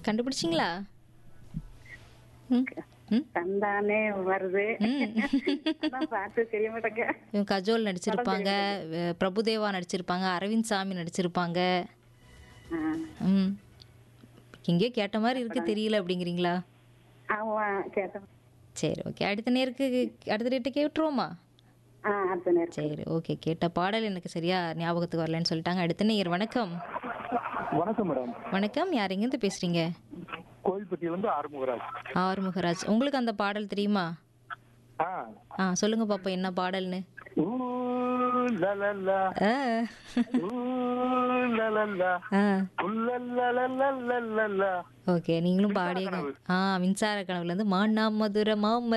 கண்டுபிடிச்சிங்களா ம் ம் தந்தானே வருது ம் அதான் பாட்டு தெரிய மாட்டேங்க இவங்க கஜோல் நடிச்சிருப்பாங்க அஹ் பிரபுதேவா நடிச்சிருப்பாங்க அரவிந்த் சாமி நடிச்சிருப்பாங்க ஆ. ம் எங்கேயோ கேட்ட மாதிரி இருக்கு தெரியல அப்படிங்கிறீங்களா ஆமா கேட்டேன் சரி ஓகே அடுத்த நேருக்கு அடுத்த ரேட்டு கேட்டுருவோமா ஆ அடுத்த நேரம் சரி ஓகே கேட்ட பாடல் எனக்கு சரியா ஞாபகத்துக்கு வரலன்னு சொல்லிட்டாங்க அடுத்த நேயர் வணக்கம் வணக்கம் மேடம் வணக்கம் யார் எங்கேருந்து பேசுறீங்க கோயில்பட்டியில இருந்து ஆறுமுகராஜ் ஆறுமுகராஜ் உங்களுக்கு அந்த பாடல் தெரியுமா ஆ ஆ சொல்லுங்க பாப்பா என்ன பாடல்னு ஊ, லலலா, ஆ ஊ, லலலா, ஆ உல்லலலலலலலா. ஓகே நீங்களும் பாடிய ஆ மின்சார கனவுல இருந்து மானா மதுர மாம